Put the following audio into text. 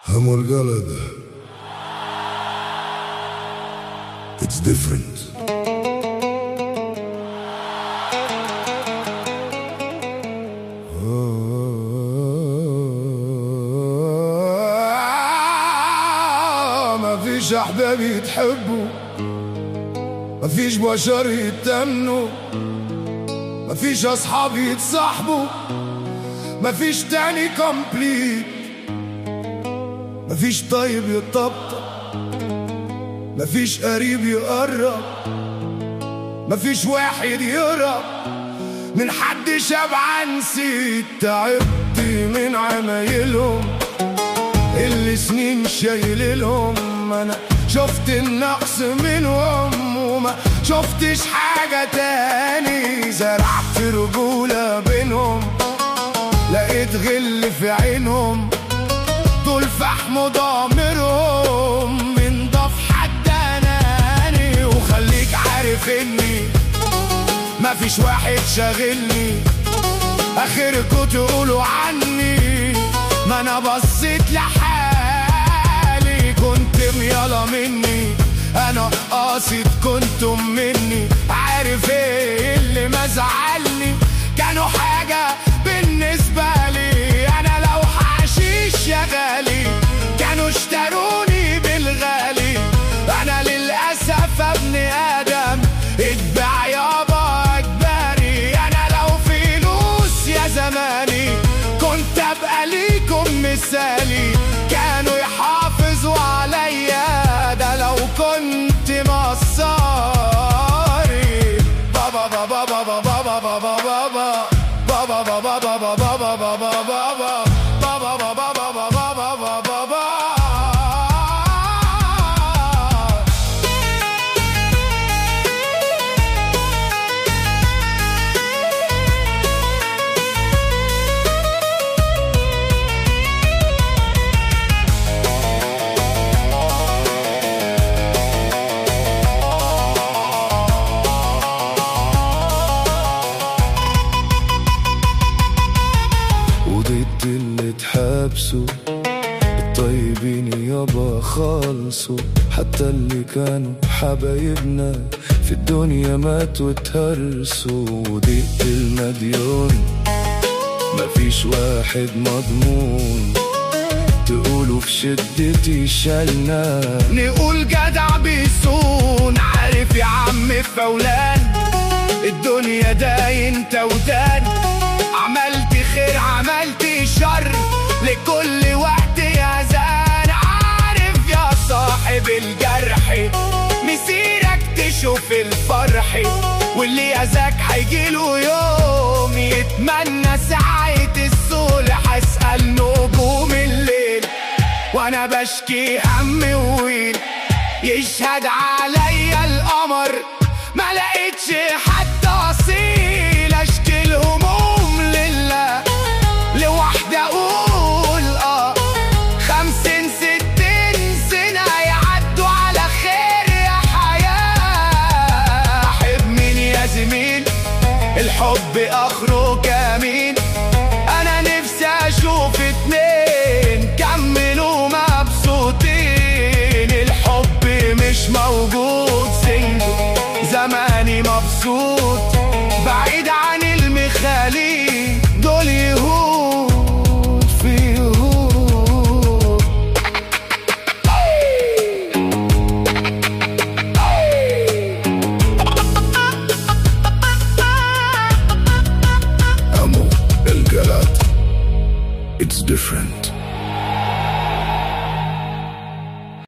همو القلب It's different ما فيش احباب يتحبوا ما فيش بشر يتمنوا ما فيش اصحاب يتصاحبوا ما فيش تاني كومبليت ما فيش طيب يطبطب ما فيش قريب يقرب ما فيش واحد يهرب من حد شبعان نسيت تعبت من عمايلهم اللي سنين شايلهم انا شفت النقص منهم وما شفتش حاجة تاني زرعت رجولة بينهم لقيت غل في عينهم دول فحم ضامرهم من ضف حد اناني وخليك عارف اني مفيش واحد شاغلني اخركوا تقولوا عني ما انا بصيت لحالي كنت ميالا مني انا قاصد كنتم مني عارف ايه اللي مزعلني كانوا حاجة بالنسبة لي انا لو حشيش يا غالي كانوا اشتروني بالغالي انا للاسف ابن ادم اتباع يابا اجباري انا لو فلوس يا زماني كنت ابقى ليكم مثالي كانوا يحافظوا عليا ده لو كنت مصاري بابا بابا بابا بابا بابا بابا بابا بابا بابا بابا بابا بابا بابا بابا بابا بابا بابا وضد اللي اتحبسوا الطيبين يابا خالصوا حتى اللي كانوا حبايبنا في الدنيا ماتوا واتهرسوا وضد المديون مفيش واحد مضمون تقولوا في شدتي شالنا نقول جدع بيسون عارف يا عم فولان الدنيا ده انت ودان عملت خير عملت شر لكل وقت يا زان عارف يا صاحب الجرح مسيرك تشوف الفرح واللي اذاك هيجيله يوم يتمنى ساعة الصلح اسأل نجوم الليل وانا بشكي هم وويل يشهد عليا القمر ما لقيتش حد اصيل اشكي الهموم لله لوحدي اقول اه خمسين ستين سنة يعدوا على خير يا حياة احب مين يا زميل الحب اخره جميل انا نفسي اشوف اتنين كملوا مبسوطين الحب مش موجود سنجل زماني مبسوط بعيد عن المخالي دول يهود في يهود أمو الجلاد It's different